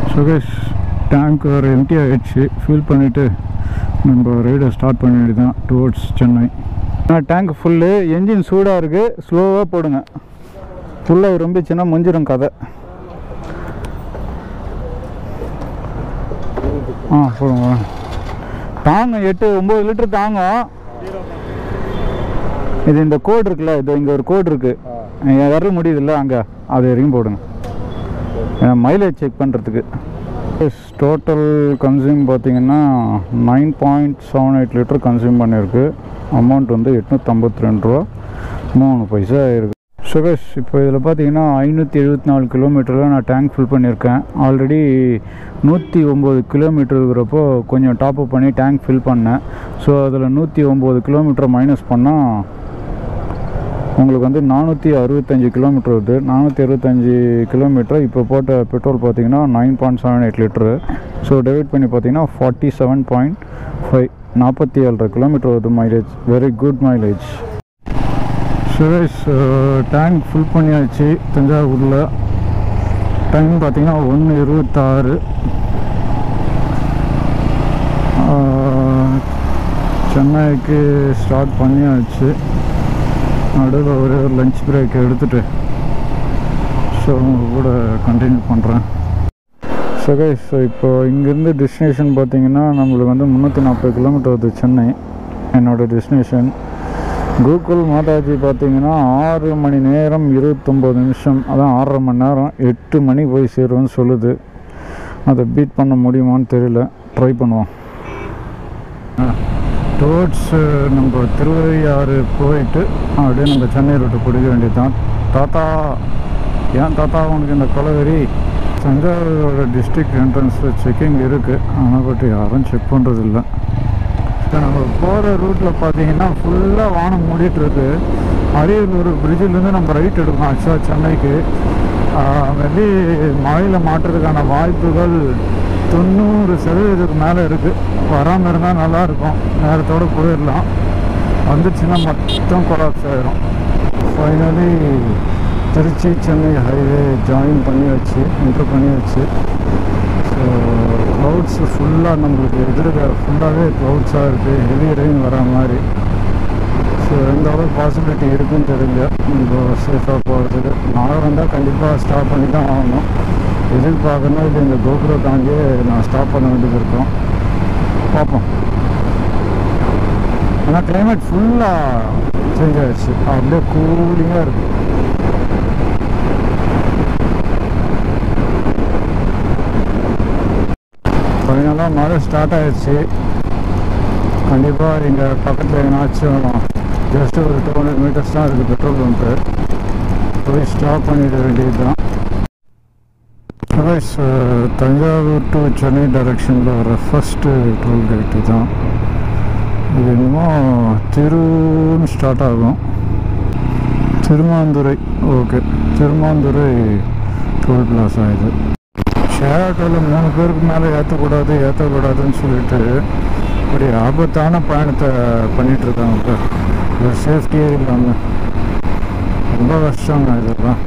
Sukesh tank ஒரு empty ஆகிடுச்சு fill பண்ணிவிட்டு நம்ம ரைடை ஸ்டார்ட் பண்ண வேண்டியதான் towards Chennai tank full engine சூடாக இருக்குது ஸ்லோவாக போடுங்க ஃபுல்லாக ரொம்பிச்சுன்னா முடிஞ்சிடும் கதை ஆ போடுங்க தாங்க எட்டு ஒம்பது லிட்டர் தாங்கும் இது இந்த கோடு இருக்குல்ல இது இங்கே ஒரு கோடு இருக்குது என் விரல் முடியுதுல்ல அங்கே அது வரைக்கும் போடுங்க மைலேஜ் செக் பண்ணுறதுக்கு டோட்டல் கன்சியூம் பார்த்தீங்கன்னா nine point seven eight litre consume பண்ணியிருக்கு அமௌண்ட் வந்து எட்நூற்றம்பத்தி ரெண்டு ரூபா மூணு பைசா இருக்குது சுகேஷ் இப்போ இதில் பார்த்தீங்கன்னா ஐநூற்றி எழுபத்தி நாலு கிலோமீட்டரில் நான் டேங்க் ஃபில் பண்ணியிருக்கேன் ஆல்ரெடி நூற்றி ஒம்பது கிலோமீட்டர் இருக்கிறப்போ கொஞ்சம் டாப் அப் பண்ணி டேங்க் ஃபில் பண்ணேன் ஸோ அதில் நூற்றி ஒம்பது கிலோமீட்டர் மைனஸ் பண்ணால் உங்களுக்கு வந்து நானூற்றி அறுபத்தஞ்சு கிலோமீட்டர் வருது நானூற்றி அறுபத்தஞ்சு கிலோமீட்டர் இப்போ போட்ட பெட்ரோல் பார்த்தீங்கன்னா nine point seven eight litre so divide பண்ணி பார்த்தீங்கன்னா ஃபார்ட்டி செவன் பாயிண்ட் ஃபைவ் நாற்பத்தி ஏழரை கிலோமீட்டர் வருது mileage very good mileage Suresh tank full பண்ணியாச்சு தஞ்சாவூரில் டைம் பார்த்தீங்கன்னா ஒன்று இருபத்தாறு சென்னைக்கு ஸ்டார்ட் பண்ணியாச்சு நடுவில் ஒரே ஒரு லஞ்ச் பிரேக் எடுத்துகிட்டு ஸோ உங்க கூட கண்டினியூ பண்ணுறேன் ஸோ கைஸ் இப்போ இங்கேருந்து டெஸ்டினேஷன் பார்த்தீங்கன்னா நம்மளுக்கு வந்து முந்நூற்றி நாற்பது கிலோமீட்டர் வருது சென்னை என்னோடய டெஸ்டினேஷன் கூகுள் மாதாஜி பார்த்தீங்கன்னா ஆறு மணி நேரம் இருபத்தொம்போது நிமிஷம் அதான் ஆறரை மணி நேரம் எட்டு மணி போய் சேருவேன்னு சொல்லுது அதை பீட் பண்ண முடியுமான்னு தெரியல ட்ரை பண்ணுவோம் டுவோர்ட்ஸ் நம்ம திருவையாறு போயிட்டு அப்படியே நம்ம சென்னை ரூட்டு பிடிக்க வேண்டியது தான் தாத்தா ஏன் தாத்தா உனக்கு இந்த கொலவெறி தஞ்சாவூரோட டிஸ்ட்ரிக்ட் என்ட்ரன்ஸில் செக்கிங் இருக்குது ஆனால் பட் யாரும் செக் பண்ணுறதில்ல இப்போ நம்ம போகிற ரூட்டில் பார்த்தீங்கன்னா ஃபுல்லாக வானம் மூடிட்டு இருக்கு அரியலூர் பிரிட்ஜிலேருந்து நம்ம ரைட் எடுக்கணும் ஆக்சுவலாக சென்னைக்கு மேபி மழையில் மாட்டுறதுக்கான வாய்ப்புகள் தொண்ணூறு சதவீதத்துக்கு மேலே இருக்குது வராமல் இருந்தால் நல்லாயிருக்கும் நேரத்தோடு போயிடலாம் வந்துச்சுன்னா மொத்தம் கொலாப்ஸ் ஆகிடும் finally Trichy Chennai highway join பண்ணி வச்சு என்ட்ரு பண்ணி வச்சு ஸோ க்ளவுட்ஸ் ஃபுல்லாக நம்மளுக்கு எதிர்க்க ஃபுல்லாகவே க்ளவுட்ஸாக இருக்குது ஹெவி ரெயின் வர மாதிரி ஸோ எந்த அளவுக்கு பாசிபிலிட்டி இருக்குன்னு தெரிஞ்ச நம்ம சேஃபாக போகிறதுக்கு மழை வந்தால் கண்டிப்பாக ஸ்டாப் பண்ணி தான் ஆகணும் எதிர்பார்க்கணும் இல்லை இந்த கோபுரம் தாண்டி நான் ஸ்டாப் பண்ண வேண்டியது இருக்கும் பார்ப்போம் ஆனால் கிளைமேட் ஃபுல்லாக சேஞ்ச் ஆகிடுச்சு அப்படியே கூலிங்காக இருக்குது ஃபைனலாக மழை ஸ்டார்ட் ஆயிடுச்சு கண்டிப்பாக இங்கே பக்கத்தில் எங்கேனாச்சும் ஜஸ்ட் ஒரு டூ ஹண்ட்ரட் மீட்டர்ஸ் தான் இருக்குது பெட்ரோல் பம்ப்பு போய் ஸ்டாப் பண்ணிட வேண்டியது தான் அதர்வைஸ் தஞ்சாவூர் டு சென்னை டைரக்ஷனில் வர ஃபஸ்ட்டு டோல்கேட்டு தான் இது என்னமோ திருன்னு ஸ்டார்ட் ஆகும் Thirumanthurai okay Thirumanthurai toll plaza இது ஷேர் ஆட்டோவில் மூணு பேருக்கு மேலே ஏற்றக்கூடாது ஏற்றக்கூடாதுன்னு சொல்லிட்டு இப்படி ஆபத்தான பயணத்தை பண்ணிட்டு இருக்காங்க இப்போ சேஃப்டியே இல்லாமல் ரொம்ப கஷ்டங்க இதெல்லாம்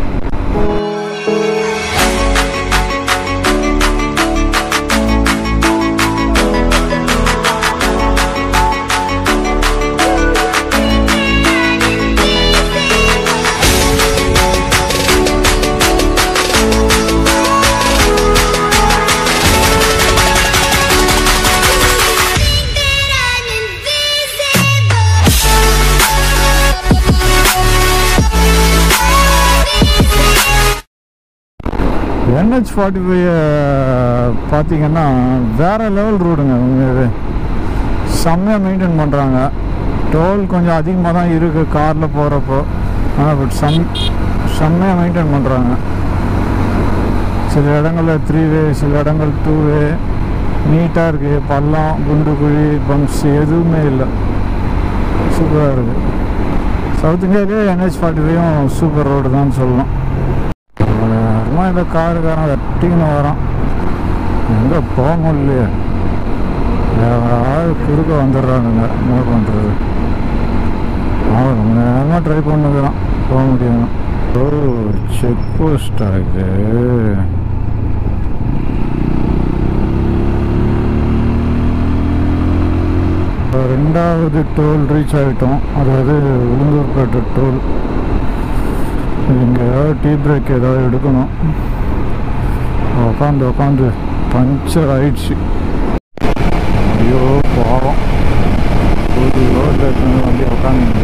என்ஹெச் ஃபார்ட்டி ஃபைவ் பார்த்தீங்கன்னா வேறு லெவல் ரோடுங்க உண்மையாகவே செம்மையாக மெயின்டைன் பண்ணுறாங்க டோல் கொஞ்சம் அதிகமாக தான் இருக்குது காரில் போகிறப்போ ஆனால் பட் செம் செம்மையாக மெயின்டைன் பண்ணுறாங்க சில இடங்களில் த்ரீ வே சில இடங்கள் டூ வே நீட்டாக இருக்குது பள்ளம் குண்டு குழி பம்ப்ஸ் எதுவுமே இல்லை சூப்பராக இருக்குது சவுத் இந்தியாவிலே என்ஹெச் ஃபார்ட்டி ஃபைவும் சூப்பர் ரோடு தான் சொல்லலாம் சும்மா இந்த காருக்காரன் வெட்டிங்கன்னு வரான் எங்கே போக முடியலையே யாராவது குறுக்க வந்துடுறானுங்க என்ன பண்ணுறது அவன் ரொம்ப நேரமாக ட்ரை பண்ணுகிறான் போக முடியும் ஓ செக் போஸ்டா இது ரெண்டாவது டோல் ரீச் ஆகிட்டோம் அதாவது உளுந்தூர்பேட்டை டோல் இங்கே ஏதாவது டீ பிரேக் ஏதாவது எடுக்கணும் உட்காந்து உட்காந்து பஞ்சர் ஆயிடுச்சு ஐயோ பாவம் ஒரு ரோட்டில் வண்டி உட்காந்து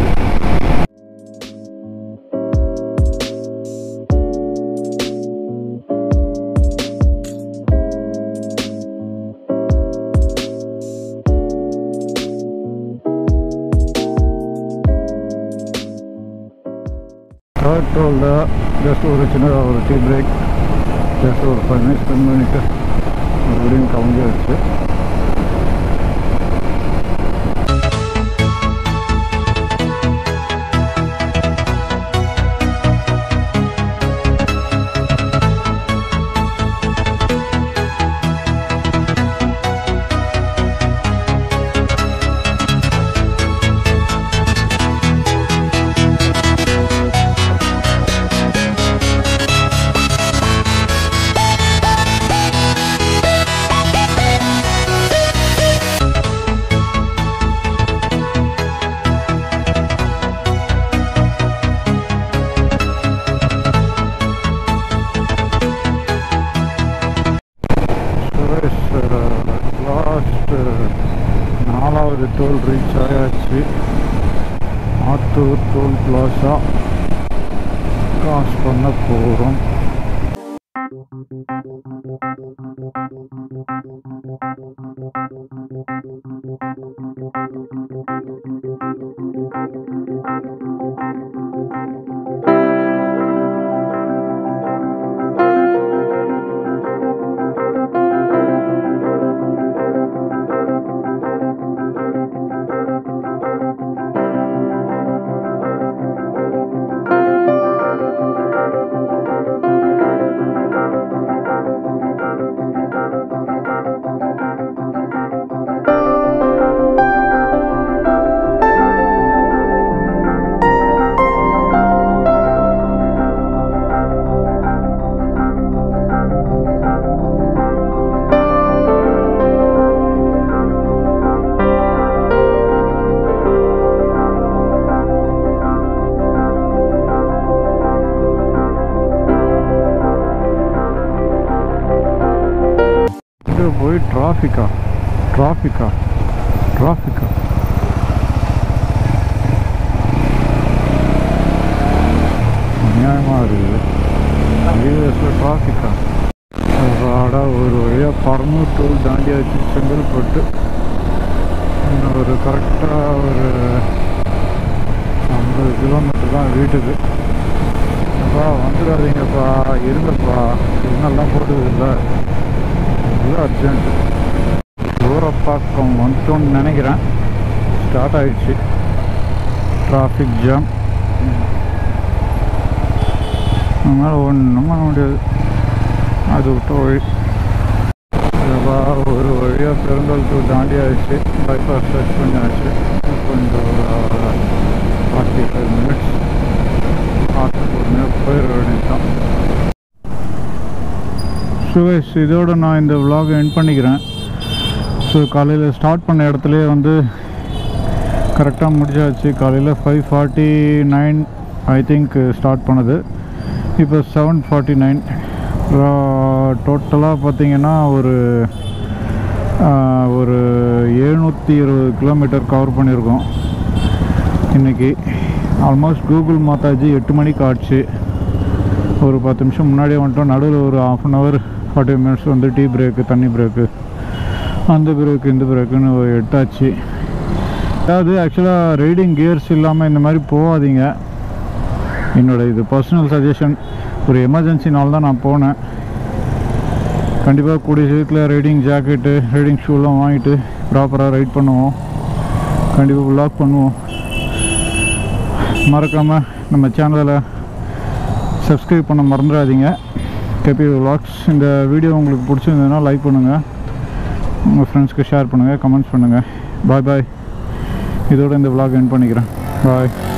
தேர்ட் ரோலில் ஜஸ்ட் ஒரு சின்னதாக ஒரு டீ பிரேக் ஜஸ்ட் ஒரு ஃபைவ் மினிட்ஸ் ஸ்பெண்ட் பண்ணிவிட்டு மறுபடியும் கவுஞ்சி வச்சு சுரேஷ் லாஸ்ட் நாலாவது டோல் ரீச் ஆயாச்சு ஆத்தூர் டோல் பிளாஸா கிராஸ் பண்ண போகிறோம் இங்கே போய் டிராஃபிக்கா டிராஃபிக்கா டிராஃபிக்கா அநியாயமாக இருக்குது யூஎஸில் டிராஃபிக்கா அடா ஒரு வழியாக பரநூறு டோல் தாண்டியாச்சு செங்கல்பட்டு இன்னும் ஒரு கரெக்டாக ஒரு ஐம்பது கிலோமீட்டர் தான் வீட்டுக்கு அப்பா வந்துடாதீங்கப்பா இருங்கப்பா சிக்னல்லாம் போடுது இல்லை இல்லை அர்ஜென்ட் தூரப்பாக்கம் வந்துட்டோன்னு நினைக்கிறேன் ஸ்டார்ட் ஆயிடுச்சு டிராஃபிக் ஜாம் நம்மளால் ஒன்றும் பண்ண முடியாது அது விட்டு வழி அப்பா ஒரு வழியாக பெருங்கல்தூர் தாண்டி ஆயிடுச்சு பைபாஸ் டச் பண்ணியாச்சு கொஞ்சம் ஒரு ஃபார்ட்டி ஃபைவ் மினிட்ஸ் பார்த்து பொறுமையாக போயிட வேண்டியதுதான் ஸோ guys, இதோட நான் இந்த vlog எண்ட் பண்ணிக்கிறேன் ஸோ காலையில் ஸ்டார்ட் பண்ண இடத்துலயே வந்து கரெக்டாக முடிச்சாச்சு காலையில் five forty nine I think start பண்ணது இப்போ செவன் ஃபார்ட்டி நைன் டோட்டலாக பார்த்தீங்கன்னா ஒரு ஆஹ், ஒரு எழுநூற்றி இருபது கிலோமீட்டர் கவர் பண்ணியிருக்கோம் இன்றைக்கி ஆல்மோஸ்ட் கூகுள் மாதாஜி எட்டு மணிக்கு ஆச்சு ஒரு பத்து நிமிஷம் முன்னாடியே வந்துட்டோம் நடுவில் ஒரு half an hour forty minutes வந்து டீ பிரேக்கு தண்ணி பிரேக்கு அந்த பிரேக்கு இந்த பிரேக்குன்னு ஒரு எட்டாச்சு அதாவது ஆக்சுவலாக ரைடிங் கியர்ஸ் இல்லாமல் இந்த மாதிரி போகாதீங்க என்னோட இது பர்சனல் சஜஷன் ஒரு எமர்ஜென்சினால தான் நான் போனேன் கண்டிப்பாக கூடிய சீக்கிரத்தில் ரைடிங் ஜாக்கெட்டு ரைடிங் ஷூலாம் வாங்கிட்டு ப்ராப்பராக ரைட் பண்ணுவோம் கண்டிப்பாக vlog பண்ணுவோம் மறக்காமல் நம்ம சேனலில் சப்ஸ்கிரைப் பண்ண மறந்துடாதீங்க கேபி vlogs இந்த வீடியோ உங்களுக்கு பிடிச்சிருந்ததுன்னா லைக் பண்ணுங்கள் உங்கள் ஃப்ரெண்ட்ஸ்க்கு ஷேர் பண்ணுங்கள் கமெண்ட்ஸ் பண்ணுங்கள் பாய் பாய் இதோட இந்த vlog எண்ட் பண்ணிக்கிறேன் பாய்